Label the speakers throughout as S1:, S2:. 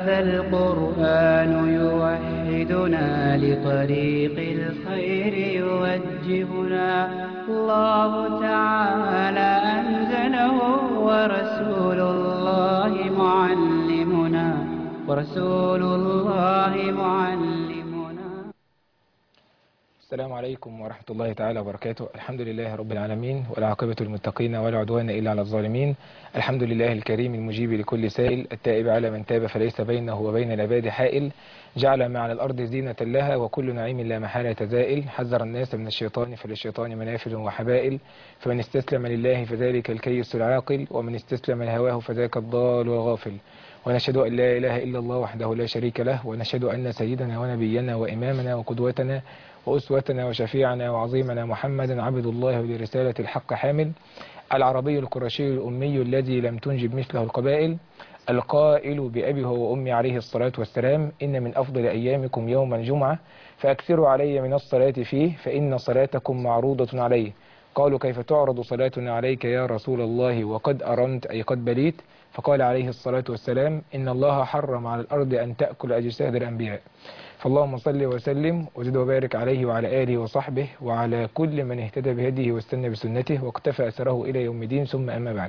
S1: هذا القرآن يوحدنا لطريق الخير يوجهنا الله تعالى أنزله ورسول الله معلمنا ورسول الله معلمنا
S2: السلام عليكم ورحمة الله تعالى وبركاته الحمد لله رب العالمين والعاقبة للمتقين ولا عدوان إلا على الظالمين الحمد لله الكريم المجيب لكل سائل التائب على من تاب فليس بينه وبين العباد حائل جعل ما على الأرض زينة لها وكل نعيم لا محالة زائل حذر الناس من الشيطان فللشيطان منافذ وحبائل فمن استسلم لله فذلك الكيس العاقل ومن استسلم لهواه فذاك الضال والغافل ونشهد أن لا إله إلا الله وحده لا شريك له ونشهد أن سيدنا ونبينا وإمامنا وقدوتنا وأسوتنا وشفيعنا وعظيمنا محمدا عبد الله ولرسالة الحق حامل العربي القرشي الأمي الذي لم تنجب مثله القبائل القائل بأبي هو وأمي عليه الصلاة والسلام إن من أفضل أيامكم يوم الجمعة فأكثروا علي من الصلاة فيه فإن صلاتكم معروضة عليه قالوا كيف تعرض صلاتنا عليك يا رسول الله وقد أرمت أي قد بليت فقال عليه الصلاة والسلام إن الله حرم على الأرض أن تأكل أجساد الأنبياء فاللهم صل وسلم وزد وبارك عليه وعلى آله وصحبه وعلى كل من اهتدى بهديه واستنى بسنته واقتفى أثره إلى يوم الدين ثم أما بعد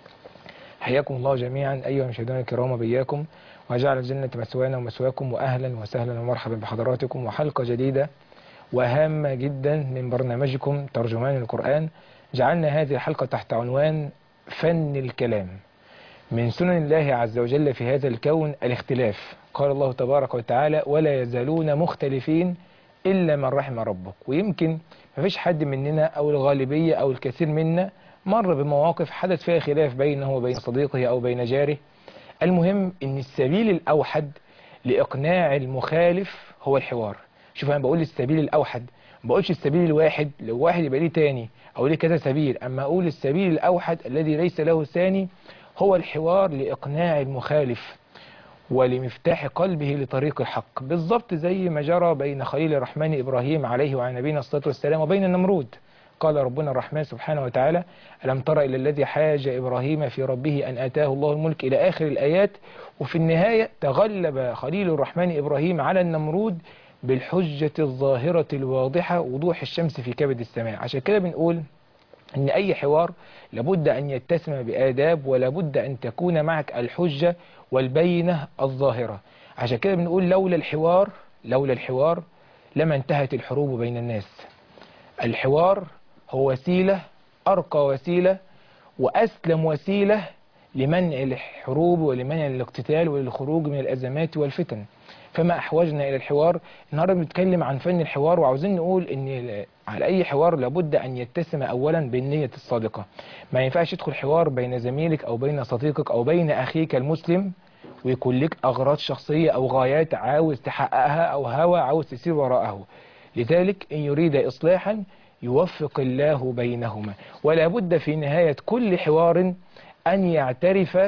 S2: حياكم الله جميعا أيها المشاهدون الكرام بياكم وجعل الجنة مثوانا ومثواكم وأهلا وسهلا ومرحبا بحضراتكم وحلقة جديدة وهامة جدا من برنامجكم ترجمان القرآن جعلنا هذه الحلقة تحت عنوان فن الكلام من سنن الله عز وجل في هذا الكون الاختلاف قال الله تبارك وتعالى ولا يزالون مختلفين إلا من رحم ربك ويمكن مفيش حد مننا أو الغالبية أو الكثير منا مر بمواقف حدث فيها خلاف بينه وبين صديقه أو بين جاره المهم أن السبيل الأوحد لإقناع المخالف هو الحوار شوف أنا بقول السبيل الأوحد ما بقولش السبيل الواحد لو واحد يبقى ليه تاني أو ليه كذا سبيل أما أقول السبيل الأوحد الذي ليس له ثاني هو الحوار لإقناع المخالف ولمفتاح قلبه لطريق الحق بالضبط زي ما جرى بين خليل الرحمن إبراهيم عليه وعلى نبينا الصلاة والسلام وبين النمرود قال ربنا الرحمن سبحانه وتعالى ألم تر إلى الذي حاج إبراهيم في ربه أن آتاه الله الملك إلى آخر الآيات وفي النهاية تغلب خليل الرحمن إبراهيم على النمرود بالحجة الظاهرة الواضحة وضوح الشمس في كبد السماء عشان كده بنقول ان اي حوار لابد ان يتسم باداب ولابد ان تكون معك الحجة والبينة الظاهرة عشان كده بنقول لولا الحوار لولا الحوار لما انتهت الحروب بين الناس الحوار هو وسيلة ارقى وسيلة واسلم وسيلة لمنع الحروب ولمنع الاقتتال وللخروج من الازمات والفتن فما احوجنا الى الحوار النهارده بنتكلم عن فن الحوار وعاوزين نقول ان على اي حوار لابد ان يتسم اولا بالنيه الصادقه ما ينفعش يدخل حوار بين زميلك او بين صديقك او بين اخيك المسلم ويكون لك اغراض شخصيه او غايات عاوز تحققها او هوى عاوز تسير وراءه لذلك ان يريد اصلاحا يوفق الله بينهما ولا بد في نهايه كل حوار ان يعترف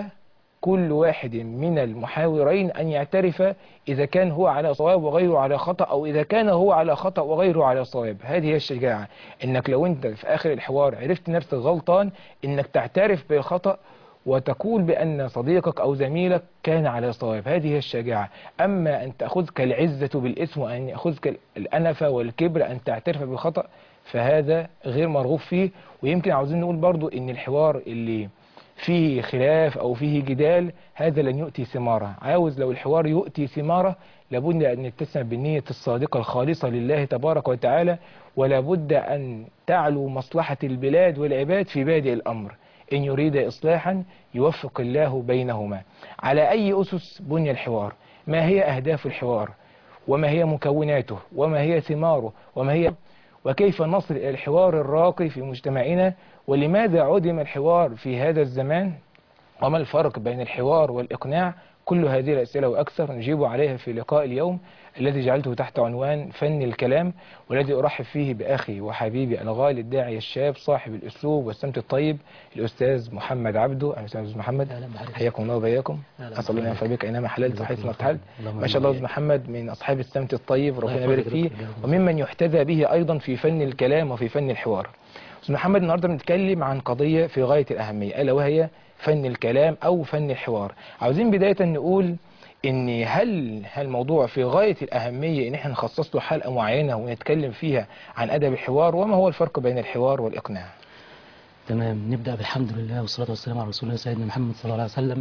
S2: كل واحد من المحاورين أن يعترف إذا كان هو على صواب وغيره على خطأ أو إذا كان هو على خطأ وغيره على صواب هذه هي الشجاعة إنك لو أنت في آخر الحوار عرفت نفسك غلطان إنك تعترف بالخطأ وتقول بأن صديقك أو زميلك كان على صواب هذه هي الشجاعة أما أن تأخذك العزة بالإثم وأن يأخذك الأنفة والكبر أن تعترف بالخطأ فهذا غير مرغوب فيه ويمكن عاوزين نقول برضو إن الحوار اللي فيه خلاف أو فيه جدال هذا لن يؤتي ثمارة عاوز لو الحوار يؤتي ثمارة لابد أن يتسم بالنية الصادقة الخالصة لله تبارك وتعالى ولا بد أن تعلو مصلحة البلاد والعباد في بادئ الأمر إن يريد إصلاحا يوفق الله بينهما على أي أسس بني الحوار ما هي أهداف الحوار وما هي مكوناته وما هي ثماره وما هي وكيف نصل إلى الحوار الراقي في مجتمعنا ولماذا عدم الحوار في هذا الزمان وما الفرق بين الحوار والإقناع كل هذه الأسئلة وأكثر نجيب عليها في لقاء اليوم الذي جعلته تحت عنوان فن الكلام والذي أرحب فيه بأخي وحبيبي الغالي الداعي الشاب صاحب الأسلوب والسمت الطيب الأستاذ محمد عبده أهلا وسهلا أستاذ محمد حياكم الله وبياكم أسأل الله أن ينفع بك أينما حللت وحيث ما ارتحلت ما شاء الله أستاذ محمد من أصحاب السمت الطيب ربنا يبارك فيه وممن يحتذى به أيضا في فن الكلام وفي فن الحوار أستاذ محمد النهارده بنتكلم عن قضية في غاية الأهمية ألا وهي فن الكلام أو فن الحوار عاوزين بداية نقول ان هل هل الموضوع في غايه الاهميه ان احنا نخصص له حلقه معينه ونتكلم فيها عن ادب الحوار وما هو الفرق بين الحوار والاقناع
S3: تمام نبدأ بالحمد لله والصلاة والسلام على رسول الله سيدنا محمد صلى الله عليه وسلم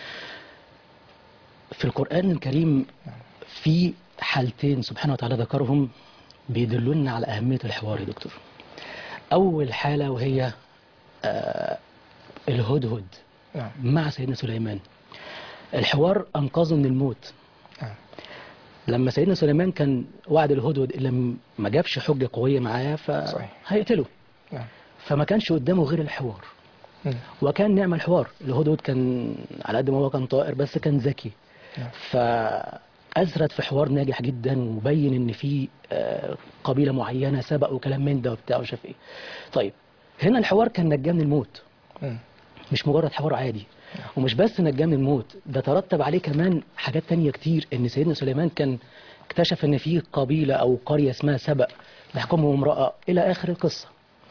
S3: في القرآن الكريم في حالتين سبحانه وتعالى ذكرهم بيدلونا على أهمية الحوار يا دكتور أول حالة وهي آه الهدهد
S2: نعم
S3: مع سيدنا سليمان الحوار أنقذه من الموت
S2: نعم.
S3: لما سيدنا سليمان كان وعد الهدهد إلا م- ما جابش حجة قوية معاه
S2: صحيح.
S3: فهيقتله
S2: نعم
S3: فما كانش قدامه غير الحوار
S2: مم.
S3: وكان نعم الحوار الهدهد كان على قد ما هو كان طائر بس كان ذكي
S2: نعم.
S3: فأسرد في حوار ناجح جدا وبين ان في آه، قبيلة معينة سبق وكلام من ده وبتاع ومش عارف ايه طيب هنا الحوار كان نجاه من الموت
S2: مم.
S3: مش مجرد حوار عادي ومش بس نجاه من الموت ده ترتب عليه كمان حاجات تانية كتير ان سيدنا سليمان كان اكتشف ان في قبيلة او قرية اسمها سبأ تحكمهم امرأة الى اخر القصة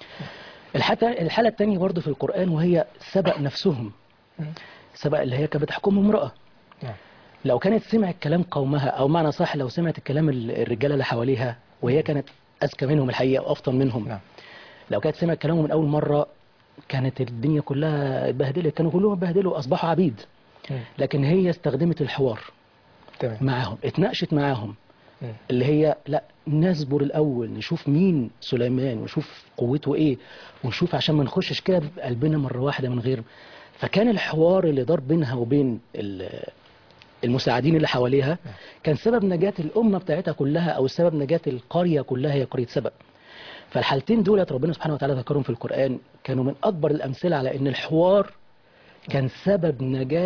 S3: الحالة الحالة التانية برضه في القرآن وهي سبأ نفسهم
S2: مم.
S3: سبأ اللي هي كانت بتحكمهم امرأة
S2: نعم
S3: لو كانت سمعت كلام قومها او معنى صح لو سمعت الكلام ال- الرجاله اللي حواليها وهي كانت اذكى منهم الحقيقه وافضل منهم
S2: نعم
S3: لو كانت سمعت كلامهم من اول مره كانت الدنيا كلها اتبهدلت كانوا كلهم اتبهدلوا اصبحوا عبيد
S2: مم.
S3: لكن هي استخدمت الحوار
S2: تمام
S3: معاهم اتناقشت معاهم
S2: مم.
S3: اللي هي لا نصبر الاول نشوف مين سليمان ونشوف قوته ايه ونشوف عشان ما نخشش كده بقلبنا مره واحده من غير فكان الحوار اللي دار بينها وبين ال- المساعدين اللي حواليها كان سبب نجاة الأمة بتاعتها كلها أو سبب نجاة القرية كلها هي قرية سبأ فالحالتين دولت ربنا سبحانه وتعالى ذكرهم في القرآن كانوا من أكبر الأمثلة على أن الحوار كان سبب نجاة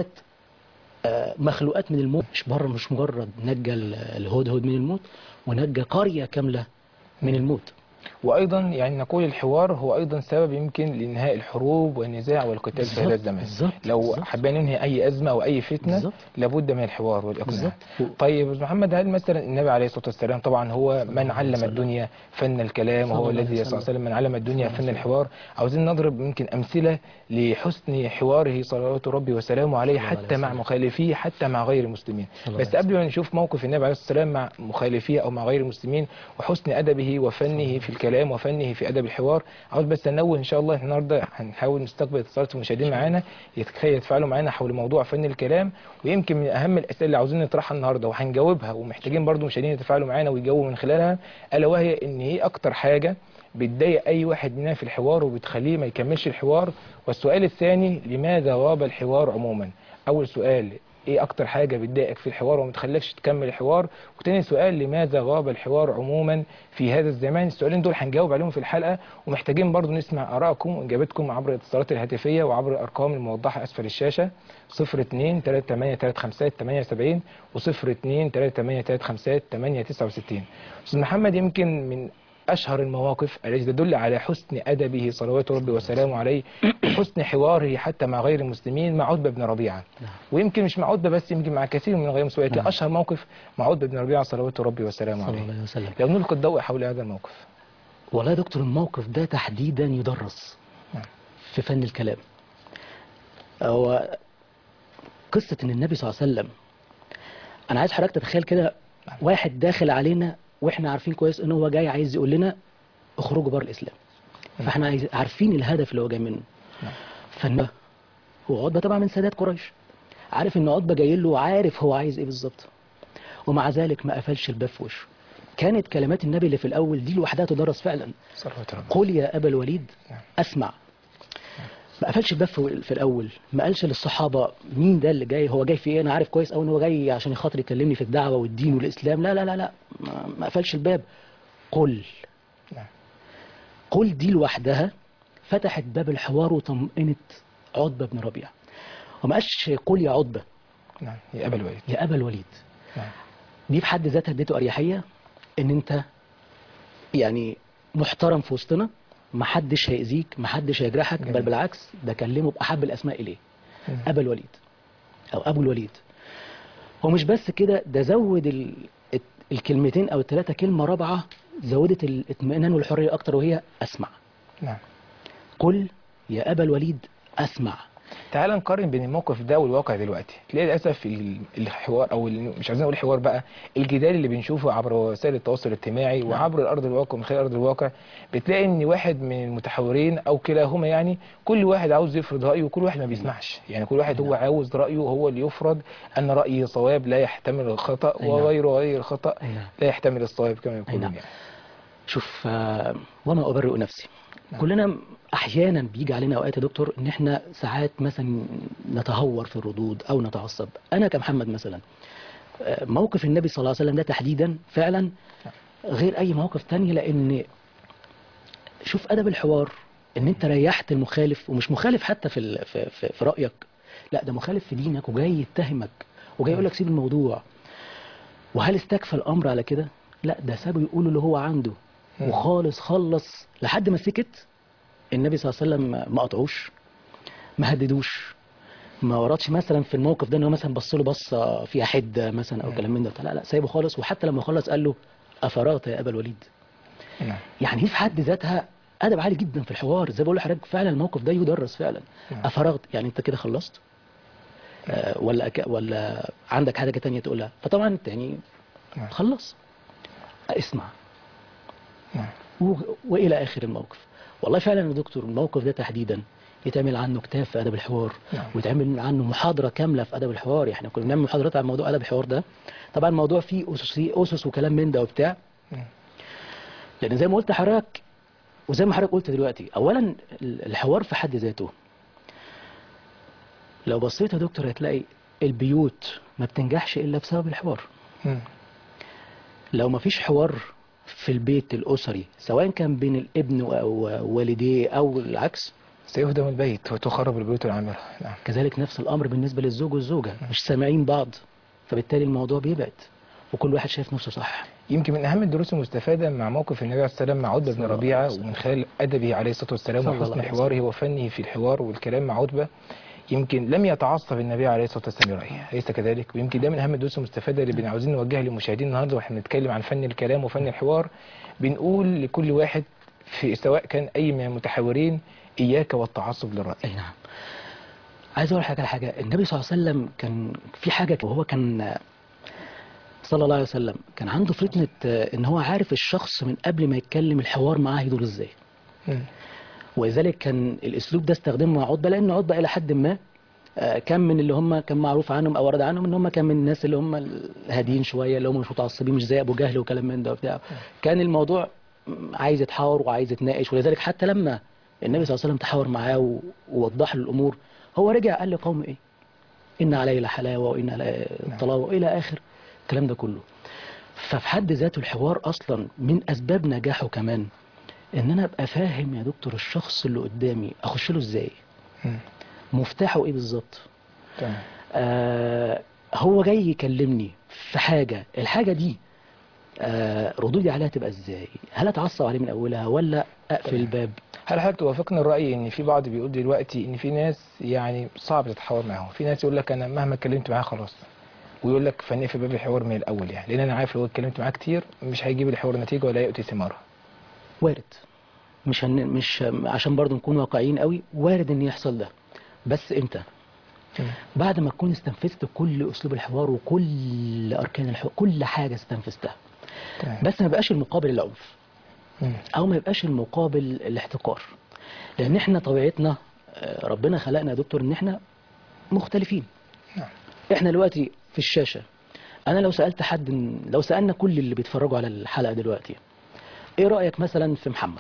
S3: آه، مخلوقات من الموت مش بره مش مجرد نجى ال- الهدهد من الموت ونجى قرية كاملة من الموت
S2: وايضا يعني نقول الحوار هو ايضا سبب يمكن لانهاء الحروب والنزاع والقتال في هذا
S3: بالظبط،
S2: الزمان
S3: بالظبط،
S2: لو
S3: بالظبط.
S2: حابين ننهي اي ازمه او اي فتنه
S3: بالظبط.
S2: لابد من الحوار والاقناع
S3: بالظبط.
S2: طيب أستاذ محمد هل مثلا النبي عليه الصلاه والسلام طبعا هو من
S3: الله عليه
S2: علم
S3: وسلم.
S2: الدنيا فن الكلام
S3: صلى
S2: وهو
S3: الله
S2: الذي
S3: عليه
S2: صلى الله عليه
S3: وسلم.
S2: وسلم من علم الدنيا
S3: صلى الله
S2: فن
S3: عليه
S2: الحوار عاوزين نضرب يمكن امثله لحسن حواره صلوات ربي وسلامه عليه
S3: صلى الله عليه
S2: حتى مع
S3: وسلم.
S2: مخالفيه حتى مع غير المسلمين
S3: صلى الله
S2: بس
S3: عليه
S2: قبل ما نشوف موقف النبي عليه الصلاه والسلام مع مخالفيه او مع غير المسلمين وحسن ادبه وفنه في الكلام وفنه في ادب الحوار عاوز بس انوه ان شاء الله النهارده هنحاول نستقبل اتصالات المشاهدين معانا يتخيل يتفاعلوا معانا حول موضوع فن الكلام ويمكن من اهم الاسئله اللي عاوزين نطرحها النهارده وهنجاوبها ومحتاجين برضو مشاهدين يتفاعلوا معانا ويجاوبوا من خلالها الا وهي ان ايه اكتر حاجه بتضايق اي واحد مننا في الحوار وبتخليه ما يكملش الحوار والسؤال الثاني لماذا غاب الحوار عموما اول سؤال ايه اكتر حاجه بتضايقك في الحوار وما تخليكش تكمل الحوار وتاني سؤال لماذا غاب الحوار عموما في هذا الزمان السؤالين دول هنجاوب عليهم في الحلقه ومحتاجين برضو نسمع ارائكم واجابتكم عبر الاتصالات الهاتفيه وعبر الارقام الموضحه اسفل الشاشه 02 3835 78 و 02 3835 869 استاذ محمد يمكن من أشهر المواقف التي تدل على حسن أدبه صلوات ربي وسلامه عليه وحسن حواره حتى مع غير المسلمين مع عتبة بن ربيعة
S3: نعم.
S2: ويمكن مش مع عتبة بس يمكن مع كثير من غير المسلمين لكن
S3: نعم.
S2: أشهر موقف مع عتبة بن ربيعة صلوات ربي وسلامه
S3: صلى الله
S2: عليه
S3: عليه وسلم
S2: لو نلقي الضوء حول هذا الموقف
S3: والله يا دكتور الموقف ده تحديدا يدرس
S2: نعم.
S3: في فن الكلام هو قصة ان النبي صلى الله عليه وسلم انا عايز حضرتك تتخيل كده واحد داخل علينا واحنا عارفين كويس ان هو جاي عايز يقول لنا اخرجوا بره الاسلام فاحنا عايز عارفين الهدف اللي هو جاي منه
S2: نعم.
S3: فالنبي هو عتبة طبعا من سادات قريش عارف ان عتبة جاي له وعارف هو عايز ايه بالظبط ومع ذلك ما قفلش الباب في وشه كانت كلمات النبي اللي في الاول دي لوحدها تدرس فعلا
S2: صلوات ربي
S3: قل يا أبا الوليد
S2: نعم.
S3: أسمع ما قفلش الباب في في الأول ما قالش للصحابة مين ده اللي جاي هو جاي في إيه أنا عارف كويس أوي إن هو جاي عشان خاطر يكلمني في الدعوة والدين والإسلام لا لا لا لا ما- ما قفلش الباب قل
S2: نعم.
S3: قل دي لوحدها فتحت باب الحوار وطمئنت عتبة بن ربيعة وما قالش قل يا عتبة
S2: نعم يا أبا الوليد
S3: يا أبا الوليد
S2: نعم
S3: دي في حد ذاتها اديته اريحيه ان انت يعني محترم في وسطنا محدش هيأذيك محدش هيجرحك
S2: جميل.
S3: بل بالعكس ده كلمه بأحب الأسماء إليه
S2: مم.
S3: أبا الوليد أو أبو الوليد ومش بس كده ده زود ال... الكلمتين أو الثلاثة كلمة رابعة زودت الاطمئنان والحرية أكتر وهي أسمع
S2: نعم
S3: قل يا أبا الوليد أسمع
S2: تعال نقارن بين الموقف ده والواقع دلوقتي تلاقي للاسف ال- الحوار او ال- مش عايزين نقول حوار بقى الجدال اللي بنشوفه عبر وسائل التواصل الاجتماعي وعبر الارض الواقع من خلال ارض الواقع بتلاقي ان واحد من المتحورين او كلاهما يعني كل واحد عاوز يفرض رايه وكل واحد ما بيسمعش يعني كل واحد هو عاوز رايه هو اللي يفرض ان رايي صواب لا يحتمل الخطا
S3: أي نعم.
S2: وغيره غير الخطا
S3: أي نعم.
S2: لا يحتمل الصواب كما يقولون
S3: نعم.
S2: يعني
S3: شوف آه، وما أبرئ نفسي كلنا احيانا بيجي علينا اوقات يا دكتور ان احنا ساعات مثلا نتهور في الردود او نتعصب انا كمحمد مثلا آه، موقف النبي صلى الله عليه وسلم ده تحديدا فعلا غير اي مواقف تانية لان شوف ادب الحوار ان انت ريحت المخالف ومش مخالف حتى في ال- في, في, في رايك لا ده مخالف في دينك وجاي يتهمك وجاي يقول لك سيب الموضوع وهل استكفى الامر على كده لا ده سابه يقول اللي هو عنده
S2: مم.
S3: وخالص خلص لحد ما سكت النبي صلى الله عليه وسلم ما قطعوش ما هددوش ما وردش مثلا في الموقف ده ان هو مثلا بص له بصه فيها حده مثلا او
S2: مم.
S3: كلام من ده لا لا سايبه خالص وحتى لما خلص قال له افرغت يا ابا الوليد
S2: نعم
S3: يعني دي في حد ذاتها ادب عالي جدا في الحوار زي ما بقول لحضرتك فعلا الموقف ده يدرس فعلا
S2: نعم.
S3: افرغت يعني انت كده خلصت آه ولا أك... ولا عندك حاجه تانية تقولها فطبعا انت يعني
S2: نعم.
S3: خلص اسمع
S2: نعم
S3: و... والى اخر الموقف والله فعلا يا دكتور الموقف ده تحديدا يتعمل عنه كتاب في ادب الحوار
S2: نعم.
S3: ويتعمل عنه محاضره كامله في ادب الحوار احنا كنا بنعمل محاضرات عن موضوع ادب الحوار ده طبعا الموضوع فيه اسسي اسس وكلام من ده وبتاع
S2: مم.
S3: لان زي ما قلت لحضرتك وزي ما حضرتك قلت دلوقتي اولا ال- الحوار في حد ذاته لو بصيت يا دكتور هتلاقي البيوت ما بتنجحش الا بسبب الحوار
S2: مم.
S3: لو ما فيش حوار في البيت الاسري سواء كان بين الابن او والديه او العكس
S2: سيهدم البيت وتخرب البيوت العامرة نعم
S3: كذلك نفس الامر بالنسبه للزوج والزوجه مش سامعين بعض فبالتالي الموضوع بيبعد وكل واحد شايف نفسه صح
S2: يمكن من اهم الدروس المستفاده مع موقف النبي عليه الصلاه والسلام مع عتبه بن
S3: صلى الله
S2: ربيعه
S3: عليه وسلم.
S2: ومن خلال ادبه عليه الصلاه والسلام
S3: صلى الله
S2: وحسن
S3: عليه
S2: حواره وفنه في الحوار والكلام مع عتبه يمكن لم يتعصب النبي عليه الصلاه والسلام برايه ليس كذلك ويمكن ده من اهم الدروس المستفاده اللي بن عاوزين نوجهها للمشاهدين النهارده واحنا بنتكلم عن فن الكلام وفن الحوار بنقول لكل واحد في سواء كان اي من المتحاورين اياك والتعصب للراي
S3: اي نعم عايز اقول حاجه على حاجه النبي صلى الله عليه وسلم كان في حاجه وهو كان صلى الله عليه وسلم كان عنده فتنه آه، ان هو عارف الشخص من قبل ما يتكلم الحوار معاه يدور ازاي
S2: مم.
S3: ولذلك كان الاسلوب ده استخدمه مع عتبه لان عتبه الى حد ما آه، كان من اللي هم كان معروف عنهم او ورد عنهم ان هم كان من الناس اللي هم الهاديين شويه اللي هم مش متعصبين مش زي ابو جهل وكلام من ده وبتاع كان الموضوع م، عايز يتحاور وعايز يتناقش ولذلك حتى لما النبي صلى الله عليه وسلم تحاور معاه و- ووضح له الامور هو رجع قال لقوم ايه ان علي لحلاوه وان علي طلاوه والى اخر الكلام ده كله ففي حد ذاته الحوار اصلا من اسباب نجاحه كمان ان انا ابقى فاهم يا دكتور الشخص اللي قدامي اخش له ازاي
S2: مم.
S3: مفتاحه ايه بالظبط
S2: تمام
S3: آه هو جاي يكلمني في حاجة الحاجة دي آه ردودي عليها تبقى ازاي هل اتعصب عليه من اولها ولا اقفل
S2: تمام.
S3: الباب
S2: هل حضرتك توافقنا الرأي ان في بعض بيقول دلوقتي ان في ناس يعني صعب تتحاور معاهم في ناس يقول لك انا مهما اتكلمت معاه خلاص ويقول لك فني في باب الحوار من الاول يعني لان انا عارف لو اتكلمت معاه كتير مش هيجيب الحوار نتيجة ولا يؤتي ثماره
S3: وارد مش هن... مش عشان برضو نكون واقعيين قوي وارد ان يحصل ده بس امتى
S2: مم.
S3: بعد ما تكون استنفذت كل اسلوب الحوار وكل اركان الحوار كل حاجة استنفذتها
S2: تمام
S3: بس ما يبقاش المقابل العنف
S2: مم.
S3: او ما يبقاش المقابل الاحتقار لان احنا طبيعتنا آه، ربنا خلقنا يا دكتور ان احنا مختلفين
S2: نعم.
S3: احنا دلوقتي في الشاشة انا لو سألت حد لو سألنا كل اللي بيتفرجوا على الحلقة دلوقتي ايه رأيك مثلا في محمد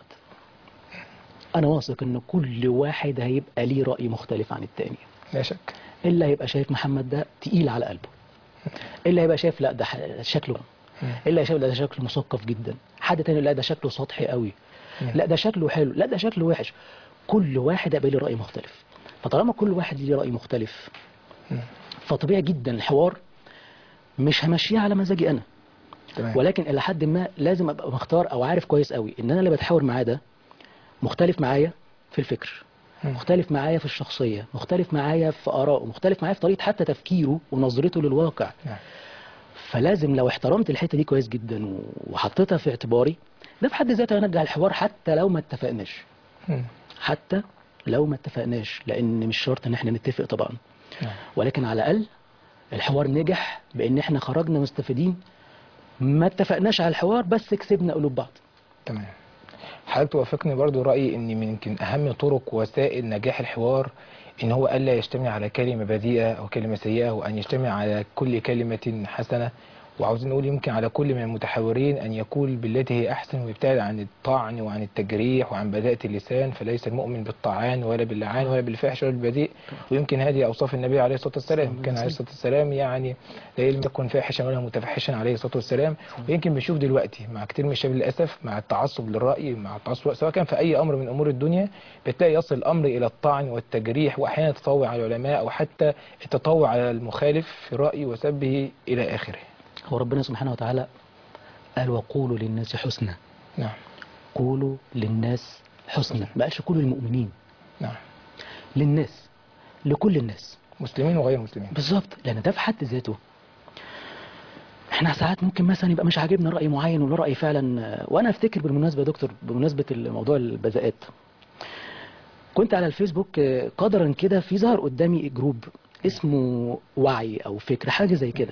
S3: انا واثق ان كل واحد هيبقى ليه رأي مختلف عن التاني
S2: لا شك
S3: اللي هيبقى شايف محمد ده تقيل على قلبه اللي هيبقى شايف لا ده ح- شكله
S2: مم.
S3: اللي شايف لا ده شكله مثقف جدا حد تاني لا ده شكله سطحي قوي
S2: مم.
S3: لا ده شكله حلو لا ده شكله وحش كل واحد هيبقى ليه رأي مختلف فطالما كل واحد ليه رأي مختلف
S2: مم.
S3: فطبيعي جدا الحوار مش همشيه على مزاجي انا
S2: تمام
S3: ولكن الى حد ما لازم ابقى مختار او عارف كويس قوي ان انا اللي بتحاور معاه ده مختلف معايا في الفكر
S2: مم.
S3: مختلف معايا في الشخصية مختلف معايا في آرائه مختلف معايا في طريقة حتى تفكيره ونظرته للواقع
S2: نعم.
S3: فلازم لو احترمت الحتة دي كويس جدا و- وحطيتها في اعتباري ده في حد ذاته هينجح الحوار حتى لو ما اتفقناش
S2: مم.
S3: حتى لو ما اتفقناش لان مش شرط ان احنا نتفق طبعا
S2: نعم.
S3: ولكن على الاقل الحوار نجح بان احنا خرجنا مستفيدين ما اتفقناش على الحوار بس كسبنا قلوب بعض
S2: تمام حضرتك توافقني برضو رأيي ان من يمكن اهم طرق وسائل نجاح الحوار ان هو الا يجتمع على كلمة بذيئة او كلمة سيئة وان يجتمع على كل كلمة حسنة وعاوزين نقول يمكن على كل من المتحاورين ان يقول بالتي هي احسن ويبتعد عن الطعن وعن التجريح وعن بذاءة اللسان فليس المؤمن بالطعان ولا باللعان ولا بالفحش ولا بالبذيء ويمكن هذه اوصاف النبي عليه الصلاة والسلام كان عليه الصلاة والسلام يعني لا لم يكن فاحشا ولا متفحشا عليه الصلاة والسلام ويمكن بنشوف دلوقتي مع كتير من الشباب للاسف مع التعصب للرأي مع التعصب سواء كان في اي امر من امور الدنيا بتلاقي يصل الامر الى الطعن والتجريح واحيانا التطوع على العلماء او حتى التطوع على المخالف في رأيه وسبه الى اخره
S3: هو ربنا سبحانه وتعالى قال وقولوا للناس حسنى
S2: نعم
S3: قولوا للناس حسنى ما قالش قولوا للمؤمنين
S2: نعم
S3: للناس لكل الناس
S2: مسلمين وغير مسلمين
S3: بالظبط لان ده في حد ذاته احنا ساعات ممكن مثلا يبقى مش عاجبنا راي معين ولا راي فعلا وانا افتكر بالمناسبه يا دكتور بمناسبه موضوع البذاءات كنت على الفيسبوك آه، قدرا كده في ظهر قدامي جروب اسمه وعي او فكر حاجه زي كده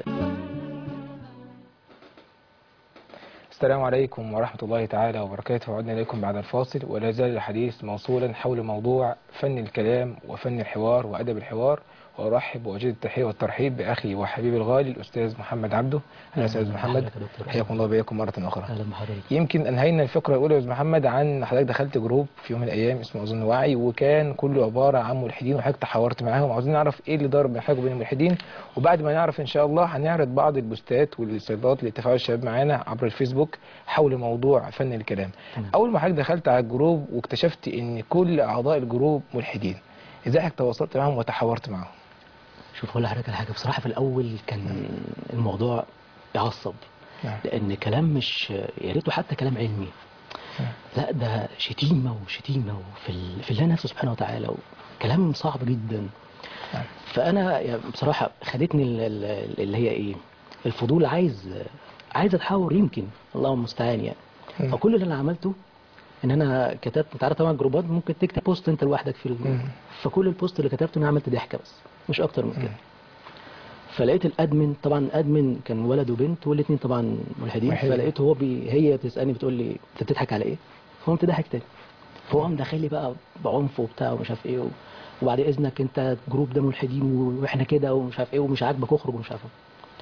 S2: السلام عليكم ورحمة الله تعالى وبركاته عدنا إليكم بعد الفاصل ولا زال الحديث موصولا حول موضوع فن الكلام وفن الحوار وأدب الحوار وأرحب وأجد التحية والترحيب بأخي وحبيبي الغالي الأستاذ محمد عبده أهلا يا أستاذ محمد
S3: أهلا يا دكتور.
S2: حياكم الله بياكم مرة أخرى
S3: اهلا بحضرتك
S2: يمكن انهينا الفقره الاولى يا استاذ محمد عن حضرتك دخلت جروب في يوم من الايام اسمه اظن وعي وكان كله عباره عن ملحدين وحضرتك تحاورت معاهم عاوزين نعرف ايه اللي ضرب بين حضرتك وبين الملحدين وبعد ما نعرف ان شاء الله هنعرض بعض البوستات والسيطات اللي تفاعل الشباب معانا عبر الفيسبوك حول موضوع فن الكلام
S3: تمام.
S2: اول ما حضرتك دخلت على الجروب واكتشفت ان كل اعضاء الجروب ملحدين ازاي حضرتك تواصلت معاهم وتحاورت معاهم
S3: شوف اقول لحضرتك على حاجه بصراحه في الاول كان الموضوع يعصب
S2: نعم
S3: لان كلام مش يا ريته حتى كلام علمي لا ده شتيمه وشتيمه وفي ال... في الله نفسه سبحانه وتعالى كلام صعب جدا
S2: نعم.
S3: فانا يعني بصراحه خدتني ال- ال- اللي هي ايه الفضول عايز عايز اتحاور يمكن الله المستعان يعني
S2: مم.
S3: فكل اللي انا عملته ان انا كتبت انت عارف طبعا الجروبات ممكن تكتب بوست انت لوحدك في الجروب
S2: مم.
S3: فكل البوست اللي كتبته ان انا عملت ضحكه بس مش اكتر من كده
S2: مم.
S3: فلقيت الادمن طبعا الادمن كان ولد وبنت والاثنين طبعا ملحدين
S2: ملحدين.
S3: فلقيته هو بي هي بتسالني بتقول لي انت بتضحك على ايه؟ فقمت ضحك تاني فهو قام داخل لي بقى بعنف وبتاع ومش عارف ايه و... وبعد اذنك انت الجروب ده ملحدين و- واحنا كده ومش عارف ايه ومش عاجبك اخرج ومش عارف ايه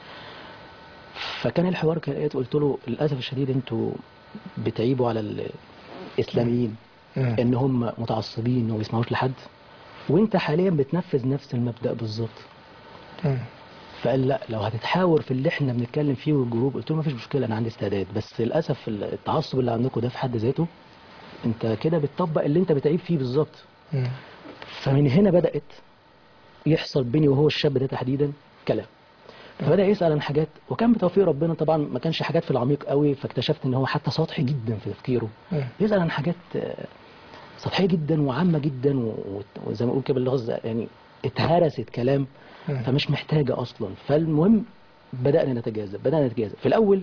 S3: فكان الحوار كان ايه قلت له للاسف الشديد انتوا بتعيبوا على الاسلاميين
S2: مم.
S3: ان هم متعصبين وما بيسمعوش لحد وانت حاليا بتنفذ نفس المبدا بالظبط
S2: مم.
S3: فقال لا لو هتتحاور في اللي احنا بنتكلم فيه والجروب قلت له مفيش مشكله انا عندي استعداد بس للاسف التعصب اللي عندكم ده في حد ذاته انت كده بتطبق اللي انت بتعيب فيه بالظبط
S2: مم.
S3: فمن هنا بدات يحصل بيني وهو الشاب ده تحديدا كلام فبدا يسال عن حاجات وكان بتوفيق ربنا طبعا ما كانش حاجات في العميق قوي فاكتشفت ان هو حتى سطحي جدا في تفكيره
S2: مم.
S3: يسال عن حاجات آه، سطحيه جدا وعامه جدا و- و- وزي ما اقول كده باللفظ يعني اتهرست كلام
S2: مم.
S3: فمش محتاجة أصلا فالمهم بدأنا نتجاذب بدأنا نتجاذب في الأول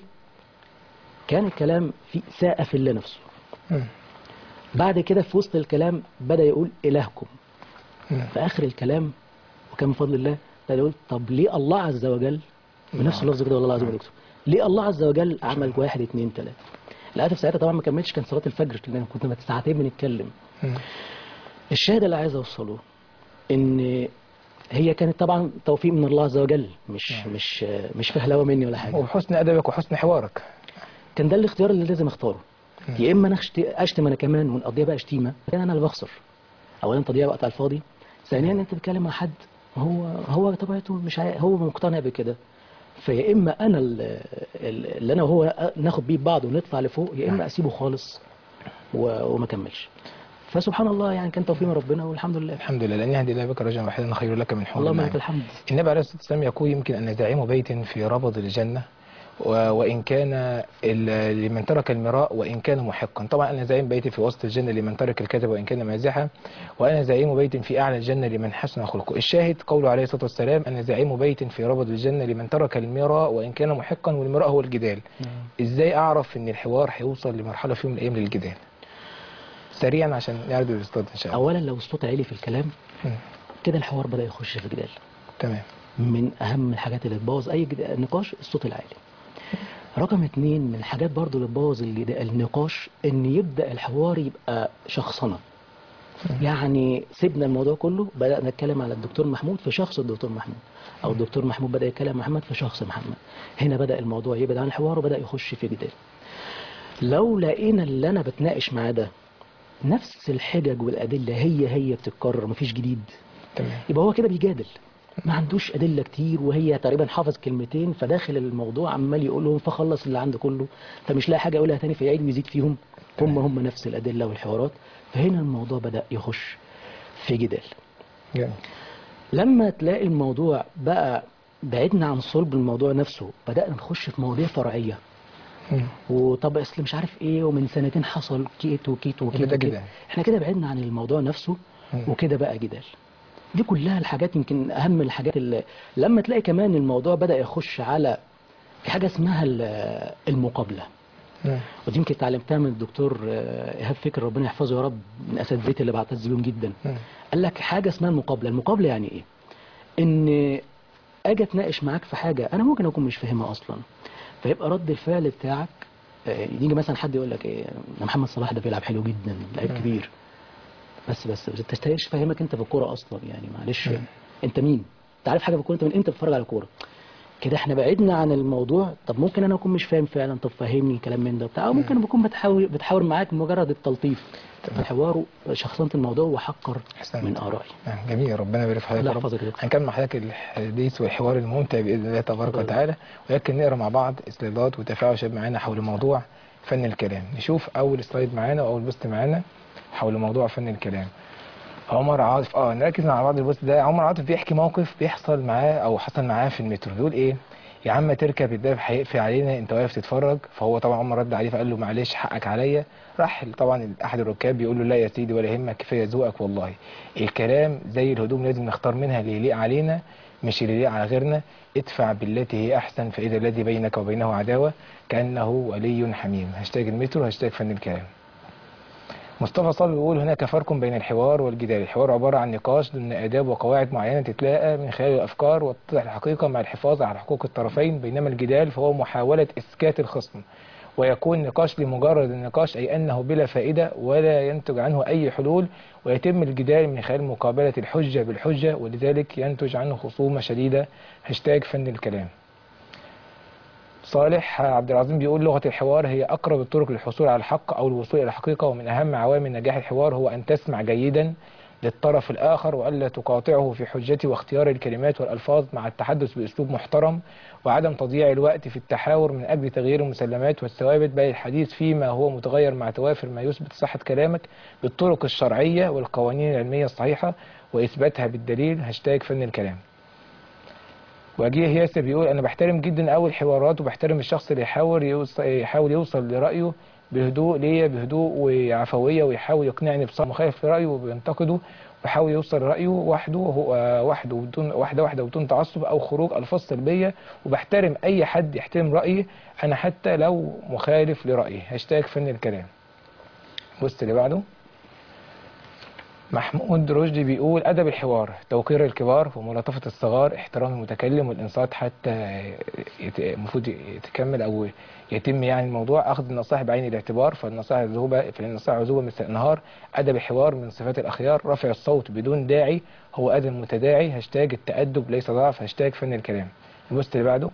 S3: كان الكلام في ساء في الله نفسه
S2: مم.
S3: بعد كده في وسط الكلام بدأ يقول إلهكم
S2: مم.
S3: في آخر الكلام وكان من فضل الله بدأ يقول طب ليه الله عز وجل بنفس اللفظ كده والله العظيم يا دكتور ليه الله عز وجل عمل واحد اتنين تلاتة للأسف ساعتها طبعا ما كملتش كان صلاة الفجر لأن كنا ساعتين بنتكلم
S2: مم.
S3: الشاهد اللي عايز اوصله ان هي كانت طبعا توفيق من الله عز وجل مش
S2: نعم.
S3: مش مش فهلوه مني ولا حاجه
S2: وبحسن ادبك وحسن حوارك
S3: كان ده الاختيار اللي لازم اختاره
S2: مم.
S3: يا اما انا أشت- اشتم انا كمان ونقضيها بقى شتيمه كان انا اللي بخسر اولا تضييع وقت على الفاضي ثانيا انت بتتكلم مع حد هو هو طبيعته مش عاي... هو مقتنع بكده فيا اما انا ال- ال- اللي انا وهو ناخد بيه بعض ونطلع لفوق يا
S2: نعم.
S3: اما اسيبه خالص و... وما كملش فسبحان الله يعني كان توفيق من ربنا والحمد لله
S2: الحمد لله لان يهدي الله بك رجلا واحدا خير لك من حمر
S3: اللهم
S2: النعم.
S3: لك الحمد
S2: النبي عليه الصلاة والسلام يقول يمكن أن زعيم بيت في ربض الجنة و- وإن كان ال- لمن ترك المراء وإن كان محقا طبعا أنا زعيم بيت في وسط الجنة لمن ترك الكذب وإن كان مازحا وأنا زعيم بيت في أعلى الجنة لمن حسن خلقه الشاهد قوله عليه الصلاة والسلام أنا زعيم بيت في ربض الجنة لمن ترك المراء وإن كان محقا والمراء هو الجدال إزاي أعرف أن الحوار هيوصل لمرحلة في يوم من الأيام للجدال سريعا عشان نعرض الاستاذ ان شاء الله
S3: اولا لو الصوت عالي في الكلام
S2: مم.
S3: كده الحوار بدا يخش في جدال
S2: تمام
S3: من اهم الحاجات اللي تبوظ اي جد- نقاش الصوت العالي رقم اتنين من الحاجات برضو اللي تبوظ الجد- النقاش ان يبدا الحوار يبقى شخصنه يعني سيبنا الموضوع كله بدأنا نتكلم على الدكتور محمود في شخص الدكتور محمود أو الدكتور محمود بدأ يتكلم محمد في شخص محمد هنا بدأ الموضوع يبعد عن الحوار وبدأ يخش في جدال لو لقينا اللي أنا بتناقش معاه ده نفس الحجج والأدلة هي هي بتتكرر مفيش جديد
S2: تمام
S3: يبقى هو كده بيجادل ما عندوش أدلة كتير وهي تقريبا حافظ كلمتين فداخل الموضوع عمال يقولهم فخلص اللي عنده كله فمش لاقي حاجة يقولها تاني فيعيد ويزيد فيهم هم هم نفس الأدلة والحوارات فهنا الموضوع بدأ يخش في جدال
S2: جميل
S3: لما تلاقي الموضوع بقى بعدنا عن صلب الموضوع نفسه بدأنا نخش في مواضيع فرعية
S2: مم.
S3: وطب اصل مش عارف ايه ومن سنتين حصل كيت وكيت وكيت,
S2: يبقى ده
S3: وكيت.
S2: جدال.
S3: احنا كده بعدنا عن الموضوع نفسه
S2: مم.
S3: وكده بقى جدال دي كلها الحاجات يمكن اهم الحاجات اللي لما تلاقي كمان الموضوع بدأ يخش على في حاجة اسمها ال- المقابلة
S2: مم.
S3: ودي يمكن اتعلمتها من الدكتور آه، ايهاب فكر ربنا يحفظه يا رب من اساتذتي اللي بعتز بيهم جدا
S2: مم.
S3: قال لك حاجه اسمها المقابله المقابله يعني ايه ان اجي اتناقش معاك في حاجه انا ممكن اكون مش فاهمها اصلا فيبقى رد الفعل بتاعك آه، يجي مثلا حد يقول لك ايه يا محمد صلاح ده بيلعب حلو جدا لعيب
S2: مم.
S3: كبير بس بس بس تستاهلش فاهمك انت في الكوره اصلا يعني معلش
S2: مم.
S3: انت مين انت عارف حاجه في الكوره انت من امتى بتتفرج على كوره كده احنا بعدنا عن الموضوع طب ممكن انا اكون مش فاهم فعلا طب فهمني كلام من ده وبتاع او ممكن بكون بتحاول بتحاور معاك مجرد التلطيف حواره شخصنة الموضوع وحقر
S2: أحسنت.
S3: من ارائي
S2: نعم، جميل ربنا يبارك في حضرتك
S3: الله
S2: يا رب.
S3: يحفظك يا دكتور.
S2: هنكمل مع حضرتك الحديث والحوار الممتع باذن الله تبارك
S3: اتفضل.
S2: وتعالى ولكن نقرا مع بعض سلايدات وتفاعل شباب معانا حول موضوع فن الكلام نشوف اول سلايد معانا واول بوست معانا حول موضوع فن الكلام عمر عاطف اه نركز مع بعض البوست ده عمر عاطف بيحكي موقف بيحصل معاه او حصل معاه في المترو بيقول ايه يا عم تركب الباب هيقفل علينا انت واقف تتفرج فهو طبعا عمر رد عليه فقال له معلش حقك عليا راح طبعا احد الركاب بيقول له لا يا سيدي ولا يهمك كفايه ذوقك والله الكلام زي الهدوم لازم نختار منها اللي يليق علينا مش اللي يليق على غيرنا ادفع بالتي هي احسن فاذا الذي بينك وبينه عداوه كانه ولي حميم هاشتاج المترو هاشتاج فن الكلام مصطفى صالح بيقول هناك فرق بين الحوار والجدال الحوار عبارة عن نقاش ضمن آداب وقواعد معينة تتلاقى من خلال الأفكار وتتضح الحقيقة مع الحفاظ على حقوق الطرفين بينما الجدال فهو محاولة إسكات الخصم ويكون نقاش لمجرد النقاش أي أنه بلا فائدة ولا ينتج عنه أي حلول ويتم الجدال من خلال مقابلة الحجة بالحجة ولذلك ينتج عنه خصومة شديدة هاشتاج فن الكلام صالح عبد العظيم بيقول لغة الحوار هي أقرب الطرق للحصول على الحق أو الوصول إلى الحقيقة ومن أهم عوامل نجاح الحوار هو أن تسمع جيدا للطرف الآخر وألا تقاطعه في حجته واختيار الكلمات والألفاظ مع التحدث بأسلوب محترم وعدم تضييع الوقت في التحاور من أجل تغيير المسلمات والثوابت بل الحديث فيما هو متغير مع توافر ما يثبت صحة كلامك بالطرق الشرعية والقوانين العلمية الصحيحة وإثباتها بالدليل هاشتاج فن الكلام وجيه ياسر بيقول انا بحترم جدا اول حوارات وبحترم الشخص اللي يحاول يوصل يحاول يوصل لرايه بهدوء ليا بهدوء وعفويه ويحاول يقنعني بصوت مخالف لرايه وبينتقده ويحاول يوصل لرايه وحده هو وحده بدون واحده واحده بدون تعصب او خروج الفاظ سلبيه وبحترم اي حد يحترم رايي انا حتى لو مخالف لرايي هاشتاج فن الكلام بص اللي بعده محمود رشدي بيقول أدب الحوار توقير الكبار وملاطفة الصغار احترام المتكلم والإنصات حتى يت- المفروض يتكمل أو يتم يعني الموضوع أخذ النصائح بعين الاعتبار فالنصائح عزوبة فالنصائح عزوبة مثل النهار أدب الحوار من صفات الأخيار رفع الصوت بدون داعي هو أدب متداعي هاشتاج التأدب ليس ضعف هاشتاج فن الكلام البوست اللي بعده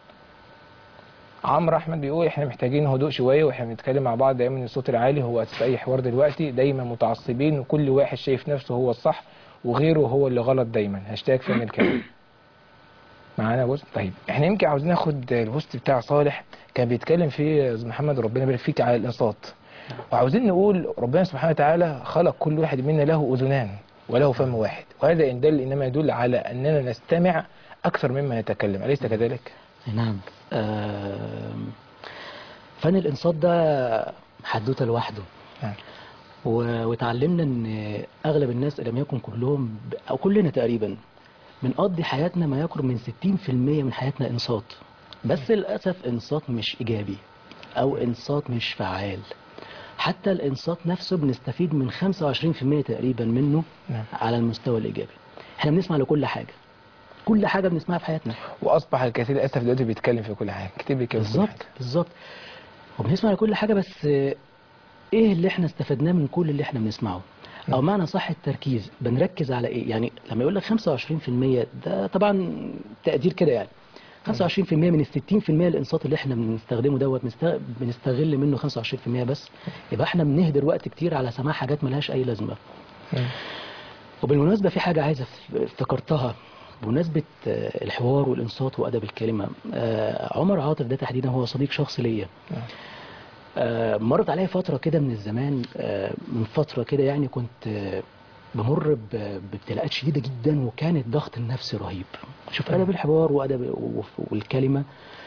S2: عمرو احمد بيقول احنا محتاجين هدوء شويه واحنا بنتكلم مع بعض دايما الصوت العالي هو اساس اي حوار دلوقتي دايما متعصبين وكل واحد شايف نفسه هو الصح وغيره هو اللي غلط دايما هاشتاج فن الكلام معانا بوست طيب احنا يمكن عاوزين ناخد البوست بتاع صالح كان بيتكلم فيه يا أستاذ محمد ربنا يبارك فيك على الانصات وعاوزين نقول ربنا سبحانه وتعالى خلق كل واحد منا له اذنان وله فم واحد وهذا ان دل انما يدل على اننا نستمع اكثر مما نتكلم اليس كذلك؟
S3: نعم آم، فن الانصات ده حدوته لوحده
S2: نعم.
S3: و- وتعلمنا ان اغلب الناس لم يكن كلهم ب- او كلنا تقريبا بنقضي حياتنا ما يقرب من 60% من حياتنا انصات بس للاسف انصات مش ايجابي او انصات مش فعال حتى الانصات نفسه بنستفيد من 25% تقريبا منه
S2: نعم.
S3: على المستوى الايجابي احنا بنسمع لكل حاجه كل حاجه بنسمعها في حياتنا
S2: واصبح الكثير للاسف دلوقتي بيتكلم في كل حاجه كتير بيتكلم في كل
S3: بالظبط
S2: حاجه
S3: بالظبط وبنسمع لكل حاجه بس آه، ايه اللي احنا استفدناه من كل اللي احنا بنسمعه او معنى صح التركيز بنركز على ايه يعني لما يقول لك 25% ده طبعا تقدير كده يعني 25% من ال 60% الانصات اللي احنا بنستخدمه دوت بنست- بنستغل منه 25% بس يبقى احنا بنهدر وقت كتير على سماع حاجات ملهاش اي لازمه
S2: مم.
S3: وبالمناسبة في حاجة عايزة ف- افتكرتها بمناسبة آه، الحوار والإنصات وأدب الكلمة آه، عمر عاطف ده تحديدا هو صديق شخص ليا
S2: نعم.
S3: آه، مرت عليا فترة كده من الزمان آه، من فترة كده يعني كنت آه، بمر ب- بابتلاءات شديدة جدا وكان الضغط النفسي رهيب شوف أدب الحوار وأدب و- والكلمة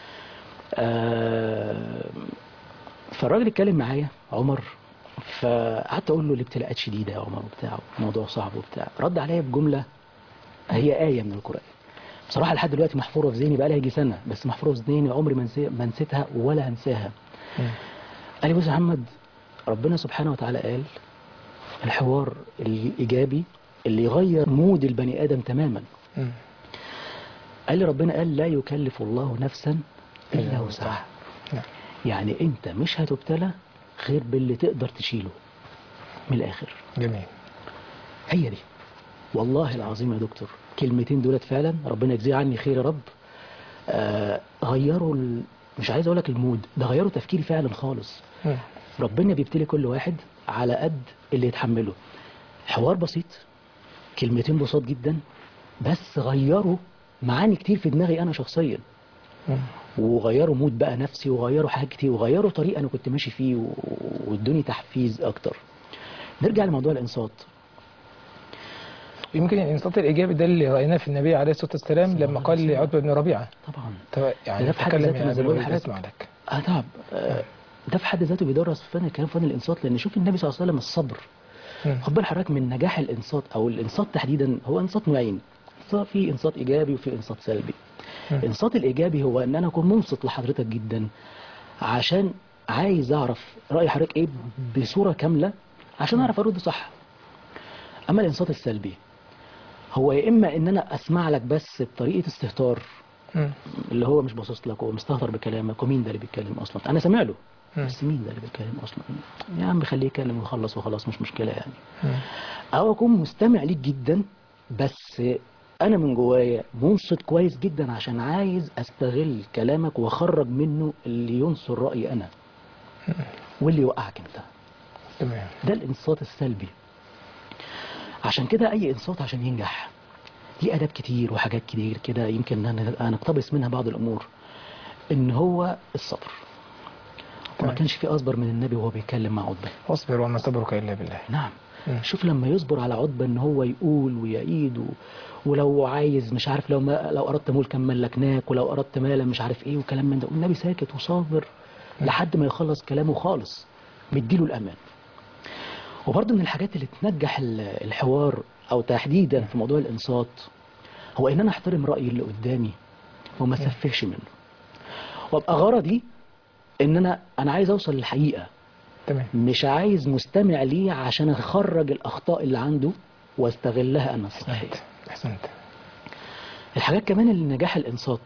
S3: آه، فالراجل اتكلم معايا عمر فقعدت اقول له الابتلاءات شديده يا عمر وبتاع الموضوع صعب وبتاع رد عليا بجمله هي ايه من القران بصراحه لحد دلوقتي محفوره في ذهني بقى لها يجي سنه بس محفوره في ذهني عمري ما نسي- ما نسيتها ولا هنساها
S2: مم.
S3: قال لي بص يا محمد ربنا سبحانه وتعالى قال الحوار الايجابي اللي يغير مود البني ادم تماما
S2: مم.
S3: قال لي ربنا قال لا يكلف الله نفسا الا
S2: إلا
S3: وسعها
S2: نعم.
S3: يعني انت مش هتبتلى غير باللي تقدر تشيله من الاخر
S2: جميل
S3: هي دي والله العظيم يا دكتور كلمتين دولت فعلا ربنا يجزيه عني خير يا رب آه غيروا ال... مش عايز اقول لك المود ده غيروا تفكيري فعلا خالص
S2: مم.
S3: ربنا بيبتلي كل واحد على قد اللي يتحمله حوار بسيط كلمتين بساط جدا بس غيروا معاني كتير في دماغي انا شخصيا
S2: مم.
S3: وغيروا مود بقى نفسي وغيروا حاجات كتير وغيروا طريقه انا كنت ماشي فيه و- وادوني تحفيز اكتر نرجع لموضوع الانصات
S2: يمكن الانصات الايجابي ده اللي رايناه في النبي عليه الصلاه والسلام
S3: صلى
S2: لما
S3: الله
S2: قال
S3: عليه وسلم.
S2: لعتبه بن ربيعه
S3: طبعا
S2: طب يعني
S3: ده في حد
S2: تكلم
S3: ذاته
S2: يا
S3: أنا زي
S2: ابي
S3: ما بقول
S2: الوليد
S3: لحضرتك.
S2: اسمع لك
S3: اه طبعا آه ده في حد ذاته بيدرس في فن الكلام فن الانصات لان شوف النبي صلى الله عليه وسلم الصبر
S2: مم.
S3: خد بال حضرتك من نجاح الانصات او الانصات تحديدا هو انصات نوعين إنصات- في انصات ايجابي وفي انصات سلبي
S2: مم.
S3: الانصات الايجابي هو ان انا اكون منصت لحضرتك جدا عشان عايز اعرف راي حضرتك ايه بصوره كامله عشان اعرف ارد صح اما الانصات السلبي هو يا اما ان انا اسمع لك بس بطريقه استهتار
S2: مم.
S3: اللي هو مش باصص لك ومستهتر بكلامك ومين ده اللي بيتكلم اصلا انا سامع له
S2: مم.
S3: بس مين ده اللي بيتكلم اصلا يا عم خليه يتكلم ويخلص وخلاص مش مشكله يعني
S2: مم.
S3: او اكون مستمع ليك جدا بس انا من جوايا منصت كويس جدا عشان عايز استغل كلامك واخرج منه اللي ينصر رايي انا واللي يوقعك انت
S2: تمام
S3: ده الانصات السلبي عشان كده اي انصات عشان ينجح ليه اداب كتير وحاجات كتير كده يمكن هن- هنقتبس منها بعض الامور ان هو الصبر وما
S2: تمام.
S3: كانش في اصبر من النبي وهو بيتكلم مع عتبه
S2: واصبر وما صبرك الا بالله
S3: نعم
S2: مم.
S3: شوف لما يصبر على عتبة ان هو يقول ويعيد و... ولو عايز مش عارف لو ما لو اردت ملكا ملكناك ولو اردت مالا مش عارف ايه وكلام من ده والنبي ساكت وصابر لحد ما يخلص كلامه خالص مديله الامان وبرضه من الحاجات اللي تنجح ال- الحوار او تحديدا في موضوع الانصات هو ان انا احترم راي اللي قدامي وما اسفهش منه وابقى غرضي ان انا انا عايز اوصل للحقيقه
S2: تمام
S3: مش عايز مستمع ليه عشان اخرج الاخطاء اللي عنده واستغلها انا صحيح
S2: احسنت احسنت
S3: الحاجات كمان اللي نجاح الانصات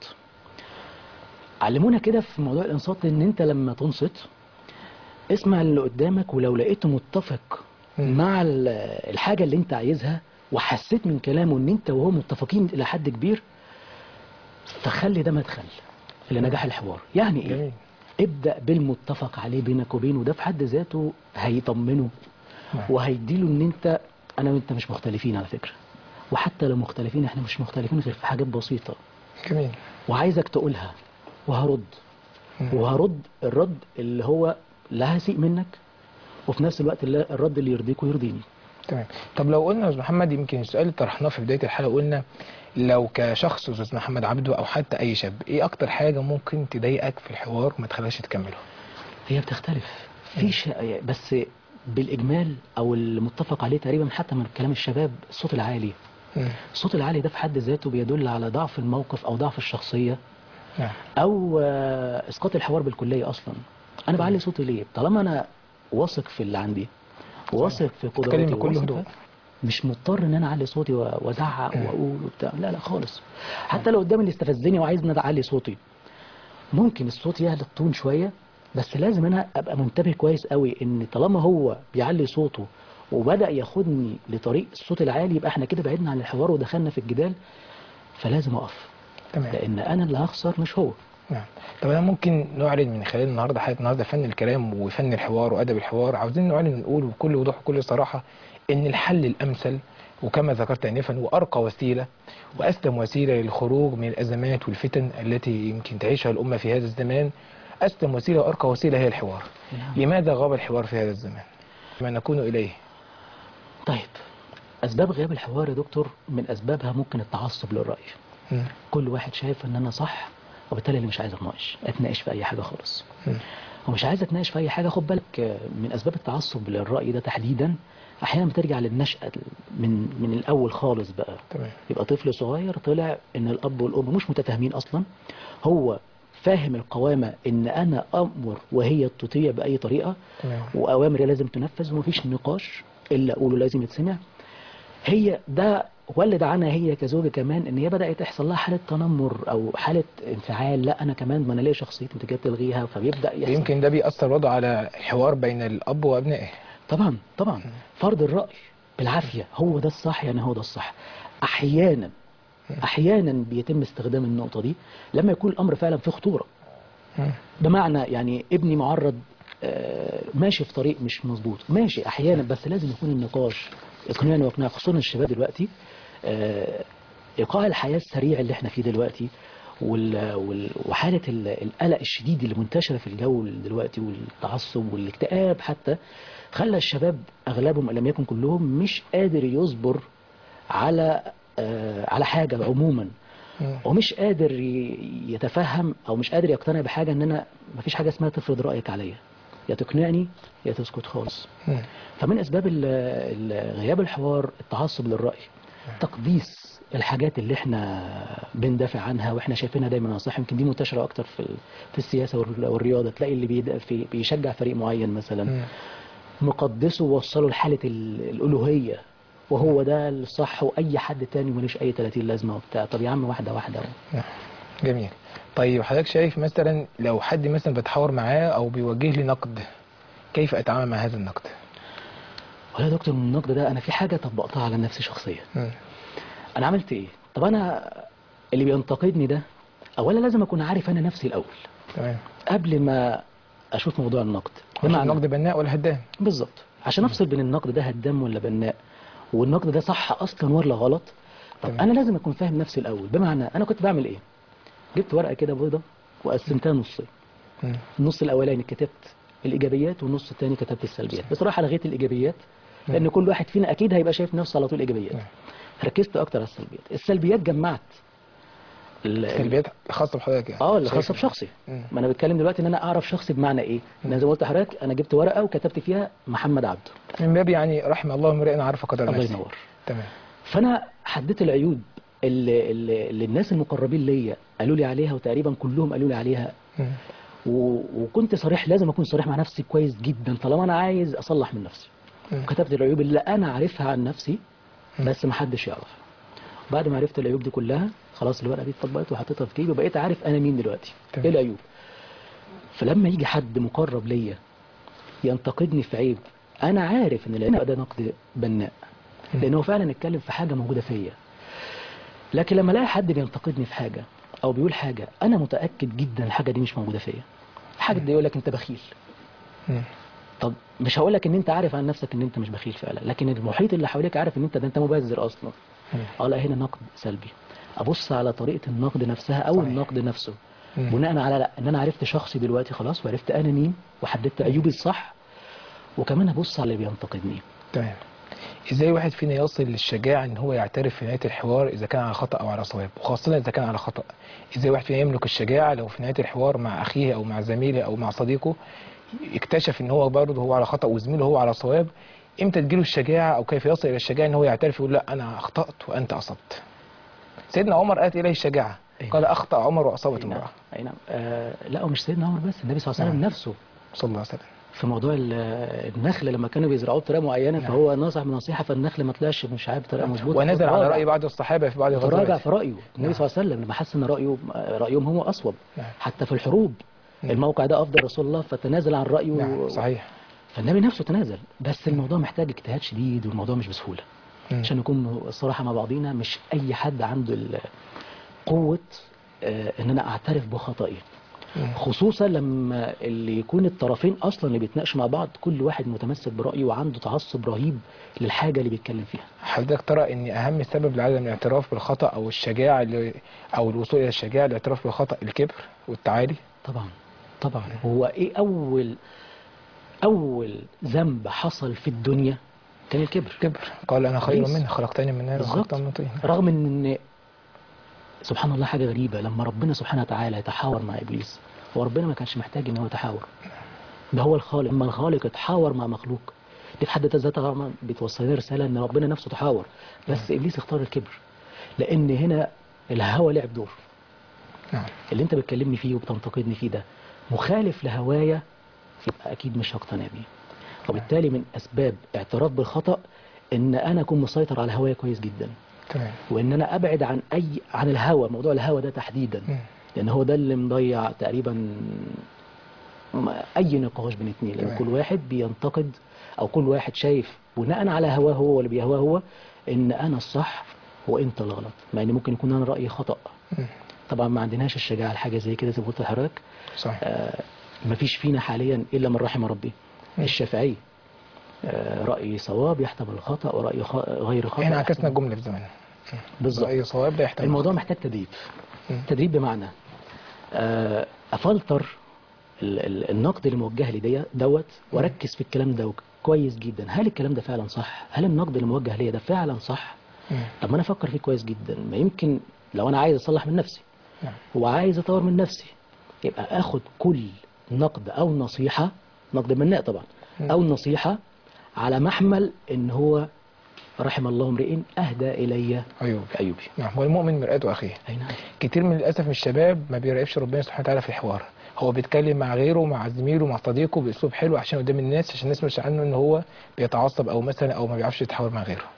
S3: علمونا كده في موضوع الانصات ان انت لما تنصت اسمع اللي قدامك ولو لقيته متفق
S2: مم.
S3: مع ال- الحاجة اللي انت عايزها وحسيت من كلامه ان انت وهو متفقين الى حد كبير فخلي ده مدخل لنجاح الحوار يعني ايه
S2: جميل
S3: ابدأ بالمتفق عليه بينك وبينه ده في حد ذاته هيطمنه
S2: نعم.
S3: وهيديله ان انت انا وانت مش مختلفين على فكرة وحتى لو مختلفين احنا مش مختلفين غير في حاجات بسيطة
S2: جميل
S3: وعايزك تقولها وهرد
S2: مم.
S3: وهرد الرد اللي هو لا هسيء منك وفي نفس الوقت لا- الرد اللي يرضيك ويرضيني
S2: تمام طب لو قلنا يا استاذ محمد يمكن السؤال اللي طرحناه في بدايه الحلقه قلنا لو كشخص استاذ محمد عبده او حتى اي شاب ايه اكتر حاجه ممكن تضايقك في الحوار وما تخليهاش تكمله
S3: هي بتختلف في شيء بس بالاجمال او المتفق عليه تقريبا حتى من كلام الشباب الصوت العالي
S2: مم.
S3: الصوت العالي ده في حد ذاته بيدل على ضعف الموقف او ضعف الشخصيه
S2: نعم
S3: او آه، اسقاط الحوار بالكليه اصلا انا بعلي صوتي ليه طالما انا واثق في اللي عندي واثق في
S2: تتكلم
S3: قدراتي
S2: بكل
S3: واثق
S2: هدوء.
S3: في- مش مضطر ان انا اعلي صوتي و- وازعق واقول وبتاع لا لا خالص حتى لو قدامي اللي استفزني وعايز ان أنا اعلي صوتي ممكن الصوت يهدى الطون شويه بس لازم انا ابقى منتبه كويس قوي ان طالما هو بيعلي صوته وبدا ياخدني لطريق الصوت العالي يبقى احنا كده بعدنا عن الحوار ودخلنا في الجدال فلازم اقف
S2: تمام
S3: لان انا اللي هخسر مش هو
S2: نعم طب انا ممكن نعلن من خلال النهارده حلقه النهارده فن الكلام وفن الحوار وادب الحوار عاوزين نعلن ونقول بكل وضوح وكل صراحه ان الحل الامثل وكما ذكرت انفا وارقى وسيله واسلم وسيله للخروج من الازمات والفتن التي يمكن تعيشها الامه في هذا الزمان اسلم وسيله وارقى وسيله هي الحوار
S3: نعم.
S2: لماذا غاب الحوار في هذا الزمان ما نكون اليه
S3: طيب اسباب غياب الحوار يا دكتور من اسبابها ممكن التعصب للراي
S2: مم.
S3: كل واحد شايف ان انا صح وبالتالي اللي مش عايز اتناقش اتناقش في اي حاجه خالص
S2: مم.
S3: ومش عايز اتناقش في اي حاجه خد بالك آه، من اسباب التعصب للراي ده تحديدا احيانا بترجع للنشأة من من الاول خالص بقى
S2: تمام
S3: يبقى طفل صغير طلع ان الاب والام مش متفاهمين اصلا هو فاهم القوامه ان انا امر وهي تطيع باي طريقه
S2: تمام
S3: واوامري لازم تنفذ ومفيش نقاش الا اقوله لازم يتسمع هي ده ولد عنها هي كزوجة كمان ان هي بدأت يحصل لها حالة تنمر او حالة انفعال لا انا كمان ما انا ليا شخصيتي انت جاي تلغيها فبيبدأ يحصل
S2: يمكن ده بيأثر برضه على الحوار بين الاب وابنائه
S3: طبعا طبعا فرض الرأي بالعافية هو ده الصح يعني هو ده الصح احيانا احيانا بيتم استخدام النقطة دي لما يكون الامر فعلا فيه خطورة
S2: مم.
S3: بمعنى يعني ابني معرض آه، ماشي في طريق مش مظبوط ماشي احيانا بس لازم يكون النقاش اقناعي واقناع خصوصا الشباب دلوقتي آه، ايقاع الحياه السريع اللي احنا فيه دلوقتي وال- وال- وحاله ال- القلق الشديد اللي منتشره في الجو دلوقتي والتعصب والاكتئاب حتى خلى الشباب اغلبهم ان لم يكن كلهم مش قادر يصبر على آه، على حاجه عموما
S2: مم.
S3: ومش قادر ي- يتفهم او مش قادر يقتنع بحاجه ان انا مفيش حاجه اسمها تفرض رايك عليا يا تقنعني يا تسكت خالص
S2: مم.
S3: فمن اسباب ال- ال- غياب الحوار التعصب للراي تقديس الحاجات اللي احنا بندافع عنها واحنا شايفينها دايما صح يمكن دي منتشره اكتر في ال- في السياسه والر- والرياضه تلاقي اللي بيد- في بيشجع فريق معين مثلا
S2: مم.
S3: مقدسه ووصله لحاله ال- الالوهيه وهو ده الصح واي حد تاني ملوش اي 30 لازمه وبتاع طب يا عم واحده واحده
S2: نعم. جميل طيب حضرتك شايف مثلا لو حد مثلا بتحاور معاه او بيوجه لي نقد كيف اتعامل مع هذا النقد
S3: ولا يا دكتور من النقد ده انا في حاجه طبقتها على نفسي شخصيا
S2: مم.
S3: انا عملت ايه طب انا اللي بينتقدني ده اولا لازم اكون عارف انا نفسي الاول
S2: تمام
S3: قبل ما اشوف موضوع النقد
S2: مش
S3: بمعنى
S2: النقد بناء ولا هدام
S3: بالظبط عشان افصل بين النقد ده هدام ولا بناء والنقد ده صح اصلا ولا غلط طب
S2: تمام.
S3: انا لازم اكون فاهم نفسي الاول بمعنى انا كنت بعمل ايه جبت ورقه كده بيضه وقسمتها نصين
S2: مم.
S3: النص الاولاني كتبت الايجابيات والنص الثاني كتبت السلبيات بصراحه لغيت الايجابيات لان كل واحد فينا اكيد هيبقى شايف نفسه على طول ايجابيات
S2: نعم.
S3: ركزت اكتر على السلبيات السلبيات جمعت ال-
S2: السلبيات خاصه بحضرتك يعني
S3: اه اللي
S2: شايف
S3: خاصه بشخصي
S2: مم.
S3: ما انا بتكلم دلوقتي ان انا اعرف شخصي بمعنى ايه انا زي ما قلت لحضرتك انا جبت ورقه وكتبت فيها محمد عبده
S2: من باب يعني رحم الله امرئ عرف قدر
S3: الله
S2: نفسه
S3: ينور
S2: تمام
S3: فانا حددت العيوب اللي, اللي, اللي الناس المقربين ليا قالوا لي عليها وتقريبا كلهم قالوا لي عليها
S2: مم.
S3: و... وكنت صريح لازم اكون صريح مع نفسي كويس جدا طالما انا عايز اصلح من نفسي
S2: مم.
S3: وكتبت العيوب اللي انا عارفها عن نفسي
S2: مم.
S3: بس ما حدش يعرف بعد ما عرفت العيوب دي كلها خلاص الورقه دي اتطبقت وحطيتها في جيبي وبقيت عارف انا مين دلوقتي
S2: تمام.
S3: ايه العيوب فلما يجي حد مقرب ليا ينتقدني في عيب انا عارف ان العيب ده نقد بناء
S2: مم.
S3: لان هو فعلا اتكلم في حاجه موجوده فيا لكن لما الاقي حد بينتقدني في حاجه او بيقول حاجه انا متاكد جدا الحاجه دي مش موجوده فيا حاجه دي يقول لك انت بخيل
S2: مم.
S3: طب مش هقول لك ان انت عارف عن نفسك ان انت مش بخيل فعلا لكن المحيط اللي حواليك عارف ان انت ده انت مبذر اصلا
S2: مم.
S3: اه لا هنا نقد سلبي ابص على طريقه النقد نفسها او
S2: صحيح.
S3: النقد نفسه
S2: مم.
S3: بناء على لا ان انا عرفت شخصي دلوقتي خلاص وعرفت انا مين وحددت عيوبي الصح وكمان ابص على اللي بينتقدني
S2: تمام ازاي واحد فينا يصل للشجاعة ان هو يعترف في نهاية الحوار اذا كان على خطأ او على صواب وخاصة اذا كان على خطأ ازاي واحد فينا يملك الشجاعة لو في نهاية الحوار مع اخيه او مع زميله او مع صديقه اكتشف ان هو برضه هو على خطأ وزميله هو على صواب امتى تجيله الشجاعة او كيف يصل الى الشجاعة ان هو يعترف يقول لا انا اخطأت وانت اصبت سيدنا عمر اتى اليه الشجاعة
S3: أيوة.
S2: قال اخطأ عمر واصابت
S3: اي نعم
S2: امرأة
S3: اي نعم آه لا ومش سيدنا عمر بس النبي صلى الله عليه وسلم
S2: نعم.
S3: نفسه
S2: صلى الله عليه وسلم
S3: في موضوع ال- النخل لما كانوا بيزرعوه بطريقه معينه فهو نصح بنصيحه فالنخل ما طلعش مش عارف بطريقه مظبوطه
S2: ونزل على
S3: فتراجع.
S2: رأي بعض الصحابة في بعض
S3: تراجع
S2: الغزوات
S3: في رايه النبي صلى الله عليه وسلم لما حس ان رايه رايهم هو اصوب
S2: نعم.
S3: حتى في الحروب الموقع ده افضل رسول الله فتنازل عن رايه
S2: نعم صحيح
S3: فالنبي نفسه تنازل بس الموضوع محتاج اجتهاد شديد والموضوع مش بسهوله
S2: مم.
S3: عشان نكون الصراحه مع بعضينا مش اي حد عنده ال- قوه آه، ان انا اعترف بخطئي
S2: مم.
S3: خصوصا لما اللي يكون الطرفين اصلا اللي بيتناقشوا مع بعض كل واحد متمسك برايه وعنده تعصب رهيب للحاجه اللي بيتكلم فيها
S2: حضرتك ترى ان اهم سبب لعدم الاعتراف بالخطأ او الشجاعة اللي او الوصول الى الشجاعة الاعتراف بالخطأ الكبر والتعالي
S3: طبعا طبعا هو ايه اول اول ذنب حصل في الدنيا كان الكبر
S2: كبر قال انا خير
S3: إبليس.
S2: منه خلقتني من نار
S3: بالظبط.
S2: وخلقتني من طين
S3: رغم ان سبحان الله حاجه غريبه لما ربنا سبحانه وتعالى يتحاور مع ابليس هو ربنا ما كانش محتاج ان هو يتحاور ده هو الخالق لما الخالق يتحاور مع مخلوق دي في حد ذاتها طبعا بتوصل لنا رساله ان ربنا نفسه تحاور بس ابليس اختار الكبر لان هنا الهوى لعب دور
S2: نعم
S3: اللي انت بتكلمني فيه وبتنتقدني فيه ده مخالف لهوايا يبقى اكيد مش هقتنع بيه وبالتالي من اسباب اعتراف بالخطا ان انا اكون مسيطر على هوايا كويس جدا
S2: تمام
S3: وان انا ابعد عن اي عن الهوى موضوع الهوى ده تحديدا
S2: مم.
S3: لان هو ده اللي مضيع تقريبا ما- اي نقاش بين اتنين لان
S2: تمام.
S3: كل واحد بينتقد او كل واحد شايف بناء على هواه هو واللي بيهواه هو ان انا الصح وانت الغلط مع ان ممكن يكون انا رايي خطا
S2: مم.
S3: طبعا ما عندناش الشجاعه لحاجه زي كده زي ما قلت لحضرتك
S2: صحيح
S3: آه مفيش فينا حاليا الا من رحم ربي
S2: مم.
S3: الشافعي آه راي صواب يحتمل الخطا وراي خ... غير خطا
S2: احنا عكسنا
S3: يحتمل-
S2: الجملة في زمان
S3: بالظبط
S2: رأي صواب ده يحتمل
S3: الموضوع محتاج تدريب
S2: مم.
S3: تدريب بمعنى آه، افلتر ال- ال- النقد اللي موجه لي دي دوت واركز في الكلام ده كويس جدا هل الكلام ده فعلا صح هل النقد اللي موجه ليا ده فعلا صح
S2: مم.
S3: طب ما انا افكر فيه كويس جدا ما يمكن لو انا عايز اصلح من نفسي
S2: نعم.
S3: وعايز اطور من نفسي يبقى اخد كل نقد او نصيحه نقد بناء طبعا
S2: مم.
S3: او نصيحه على محمل ان هو رحم الله امرئ اهدى الي
S2: عيوب
S3: عيوبي
S2: نعم هو المؤمن مرآة اخيه
S3: اي نعم
S2: كتير من للاسف من الشباب ما بيراقبش ربنا سبحانه وتعالى في الحوار هو بيتكلم مع غيره مع زميله مع صديقه باسلوب حلو عشان قدام الناس عشان الناس مش عنه ان هو بيتعصب او مثلا او ما بيعرفش يتحاور مع غيره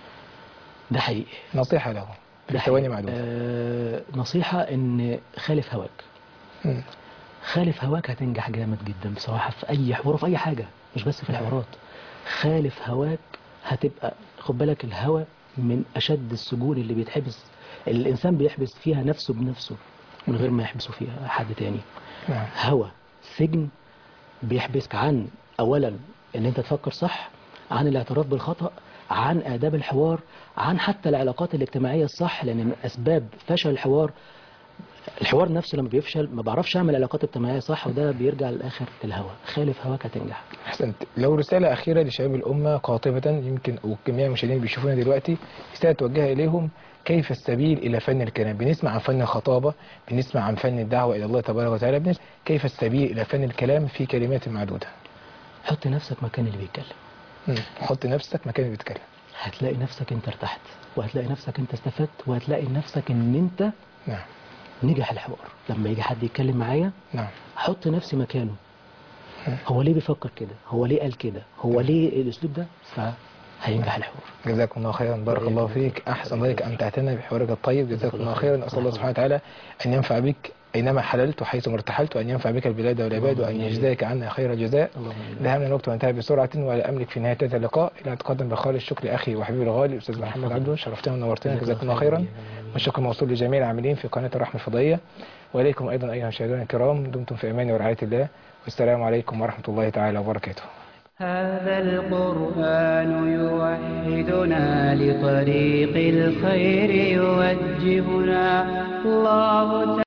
S3: ده حقيقي
S2: نصيحه له
S3: ده
S2: في ثواني
S3: حقيقي.
S2: معدوده
S3: آه نصيحة ان خالف هواك
S2: مم.
S3: خالف هواك هتنجح جامد جدا بصراحة في اي حوار وفي اي حاجة مش بس في الحوارات خالف هواك هتبقى خد بالك الهوى من اشد السجون اللي بيتحبس اللي الانسان بيحبس فيها نفسه بنفسه من غير ما يحبسه فيها حد تاني
S2: نعم
S3: هوى سجن بيحبسك عن اولا ان انت تفكر صح عن الاعتراف بالخطأ عن آداب الحوار عن حتى العلاقات الاجتماعية الصح لأن من أسباب فشل الحوار الحوار نفسه لما بيفشل ما بعرفش أعمل علاقات اجتماعية صح وده بيرجع للآخر للهوى خالف هواك هتنجح
S2: احسنت لو رساله اخيره لشباب الامه قاطبه يمكن وجميع المشاهدين اللي بيشوفونا دلوقتي رساله توجهها اليهم كيف السبيل الى فن الكلام بنسمع عن فن الخطابه بنسمع عن فن الدعوه الى الله تبارك وتعالى بنسمع كيف السبيل الى فن الكلام في كلمات معدوده
S3: حط نفسك مكان اللي بيتكلم
S2: مم. حط نفسك مكان اللي بيتكلم
S3: هتلاقي نفسك انت ارتحت وهتلاقي نفسك انت استفدت وهتلاقي نفسك ان انت
S2: نعم
S3: نجح الحوار لما يجي حد يتكلم معايا
S2: نعم
S3: حط نفسي مكانه
S2: مم.
S3: هو ليه بيفكر كده هو ليه قال كده هو ليه الاسلوب ده فهينجح الحوار
S2: جزاكم الله خيرا بارك
S3: وإياكم.
S2: الله فيك احسن الله لك امتعتنا بحوارك الطيب جزاكم الله خيرا اسال الله سبحانه وتعالى ان ينفع بك اينما حللت وحيثما ارتحلت وان ينفع بك البلاد والعباد وان يجزاك عنا خير الجزاء
S3: اللهم آمين.
S2: ذهبنا الوقت وانتهى بسرعه ولا املك في نهايه هذا اللقاء الا ان اتقدم بخالص الشكر اخي وحبيبي الغالي الاستاذ محمد عبده شرفتنا ونورتنا جزاكم الله خيرا والشكر موصول لجميع العاملين في قناه الرحمه الفضائيه واليكم ايضا ايها المشاهدون الكرام دمتم في امان ورعايه الله والسلام عليكم ورحمه الله تعالى وبركاته
S1: هذا القرآن يوحدنا لطريق الخير يوجهنا الله تعالى